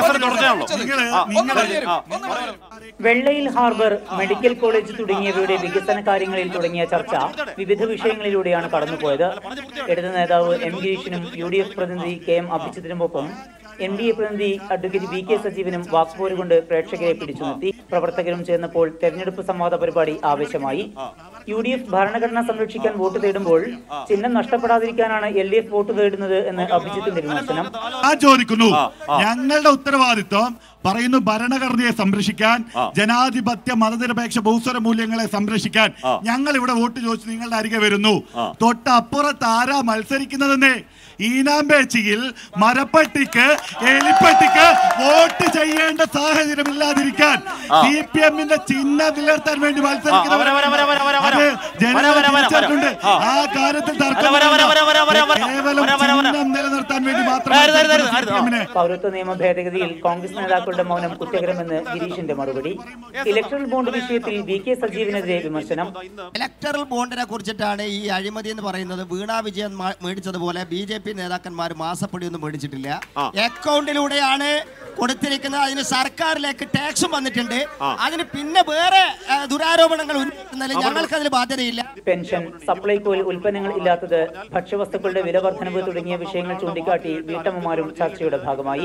വെള്ളയിൽ ഹാർബർ മെഡിക്കൽ കോളേജ് തുടങ്ങിയവയുടെ വികസന കാര്യങ്ങളിൽ തുടങ്ങിയ ചർച്ച വിവിധ വിഷയങ്ങളിലൂടെയാണ് കടന്നുപോയത് ഇടത് നേതാവ് എം ഗിരീഷിനും യു ഡി എഫ് പ്രതിനിധി കെ എം അഭിജിത്തിനുമൊപ്പം എൻ ഡി എ പ്രതിനിധി അഡ്വക്കേറ്റ് വി കെ സജീവനും വാക്പോര് കൊണ്ട് പ്രേക്ഷകരെ പിടിച്ചു നിർത്തി പ്രവർത്തകരും ചേർന്നപ്പോൾ തെരഞ്ഞെടുപ്പ് സംവാദ പരിപാടി ആവേശമായി യു ഡി എഫ് ഭരണഘടന സംരക്ഷിക്കാൻ വോട്ട് തേടുമ്പോൾ ചിഹ്നം നഷ്ടപ്പെടാതിരിക്കാനാണ് എൽ ഡി എഫ് വോട്ട് തേടുന്നത് എന്ന് അഭിജിത്തിന്റെ വിമർശനം ഞാൻ ചോദിക്കുന്നു ഞങ്ങളുടെ ഉത്തരവാദിത്വം പറയുന്നു ഭരണഘടനയെ സംരക്ഷിക്കാൻ ജനാധിപത്യ മതനിരപേക്ഷ ഭൂസ്വര മൂല്യങ്ങളെ സംരക്ഷിക്കാൻ ഞങ്ങൾ ഇവിടെ വോട്ട് ചോദിച്ചു നിങ്ങളുടെ അരികെ വരുന്നു തൊട്ടപ്പുറത്ത് ആരാ മത്സരിക്കുന്നതെന്നേ ഈനാമ്പേച്ചിയിൽ മരപ്പട്ടിക്ക് എലിപ്പട്ടിക്ക് വോട്ട് ചെയ്യേണ്ട സാഹചര്യം ഇല്ലാതിരിക്കാൻ സി പി എമ്മിന്റെ ചിഹ്നം നിലനിർത്താൻ വേണ്ടി മത്സരിക്കുന്നവർ അത് ജനങ്ങൾ തിരിച്ചറിഞ്ഞിട്ടുണ്ട്. ആ കാര്യത്തിൽ തർക്കമില്ല. കേവലം ചിഹ്നം നിലനിർത്താൻ വേണ്ടി മാത്രമേ പൗരത്വ നിയമ ഭേദഗതിയിൽ കോൺഗ്രസ് നേതാക്കളുടെ മൗനം കുറ്റകരമെന്ന് ഗിരീഷിന്റെ മറുപടി ഇലക്ട്രൽ ബോണ്ട് വിഷയത്തിൽ വി കെ സജീവിനെതിരെ വിമർശനം ഇലക്ടറൽ ബോണ്ടിനെ കുറിച്ചിട്ടാണ് ഈ അഴിമതി എന്ന് പറയുന്നത് വീണാ വിജയൻ മാ- മേടിച്ചതുപോലെ ബി ജെ പി നേതാക്കന്മാർ മാസപ്പടിയൊന്നും മേടിച്ചിട്ടില്ല അക്കൗണ്ടിലൂടെയാണ് കൊടുത്തിരിക്കുന്നത് അതിന് സർക്കാരിലേക്ക് ടാക്സും വന്നിട്ടുണ്ട് അതിന് പിന്നെ വേറെ ആ, ദുരാരോപണങ്ങൾ ഉന്നയിക്കുന്നതിൽ ഞങ്ങൾക്ക് അതിൽ ബാധ്യതയില്ല പെൻഷൻ സപ്ലൈകോയിൽ ഉൽപ്പന്നങ്ങൾ ഇല്ലാത്തത് ഭക്ഷ്യവസ്തുക്കളുടെ വില വർധനവ് തുടങ്ങിയ വിഷയങ്ങൾ ചൂണ്ടിക്കാട്ടി വീട്ടമ്മമാരും ചർച്ചയുടെ ഭാഗമായി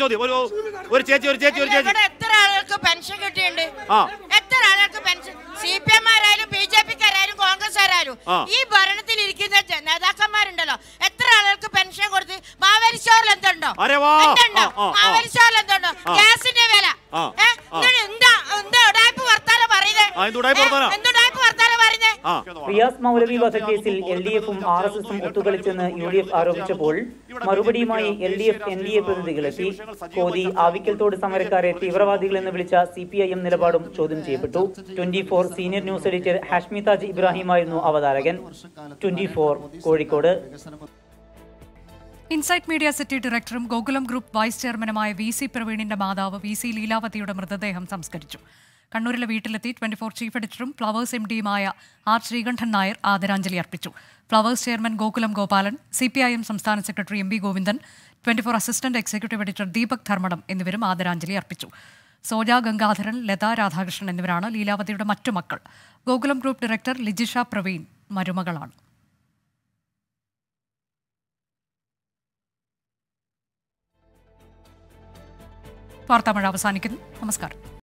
ഒരു ചേച്ചി ഒരു ചേച്ചി ഒരു ചേച്ചി ഇവിടെ എത്ര ആളുകൾക്ക് പെൻഷൻ കിട്ടിയിട്ടുണ്ട് ആ. എത്ര ആളുകൾക്ക് പെൻഷൻ സി പി എം ആരായാലും ബി ജെ പിക്കാരായാലും കോൺഗ്രസ് ആരായാലും ആ. ഈ ഭരണത്തിൽ ഇരിക്കുന്ന ജ- നേതാക്കന്മാരുണ്ടല്ലോ എത്ര ആളുകൾക്ക് പെൻഷൻ കൊടുത്ത് മാവേലി സ്റ്റോറിൽ എന്തുണ്ടോ അരെ വാ. എന്തുണ്ടോ ആ, ആ, ആ. മാവേലി സ്റ്റോറിൽ എന്തുണ്ടോ ആ. ഗ്യാസിന്റെ വില ആ, ഏ? ആ. എന്നിട്ട് എന്താ എന്താ ഉടായ്പ വർത്താനം പറയുന്നത് ആ, എന്ത് ഉടായിപ്പ് വർത്താനം? എന്തുടായ്പ വർത്താനം പറയുന്നത് റിയാസ് മൗലവി വധക്കേസിൽ എൽ ഡി എഫും ആർ എസ് എസും ഒത്തുകളിച്ചെന്ന് യു ഡി എഫ് ആരോപിച്ചപ്പോൾ മറുപടിയുമായി L D F N D A പ്രതിനിധികളെത്തി കോതി ആവിക്കൽത്തോട് സമരക്കാരെ തീവ്രവാദികളെന്ന് വിളിച്ച സി പി ഐ എം നിലപാടും ചോദ്യം ചെയ്യപ്പെട്ടു twenty four senior news editor Hashmi Taj ഇബ്രാഹിമായിരുന്നു അവതാരകൻ twenty four Kozhikode insight media city ഡയറക്ടറും ഗോകുലം ഗ്രൂപ്പ് വൈസ് ചെയർമാനുമായ വി സി പ്രവീണിന്റെ മാതാവ് വി സി ലീലാവതിയുടെ മൃതദേഹം സംസ്കരിച്ചു കണ്ണൂരിലെ വീട്ടിലെത്തി twenty four chief എഡിറ്ററും flowers M ഡിയുമായ ആർ ശ്രീകണ്ഠൻ നായർ ആദരാഞ്ജലി അർപ്പിച്ചു Flowers chairman Gokulam Gopalan C P I M സംസ്ഥാന secretary M V Govindan twenty four assistant executive editor Deepak Dharmadam എന്നിവരും ആദരാഞ്ജലി അർപ്പിച്ചു സോജ ഗംഗാധരൻ ലത രാധാകൃഷ്ണൻ എന്നിവരാണ് ലീലാവതിയുടെ മറ്റു മക്കൾ ഗോകുലം ഗ്രൂപ്പ് ഡയറക്ടർ ലിജിഷ പ്രവീൺ മരുമകളാണ് വാർത്താമഴ അവസാനിക്കുന്നു നമസ്കാരം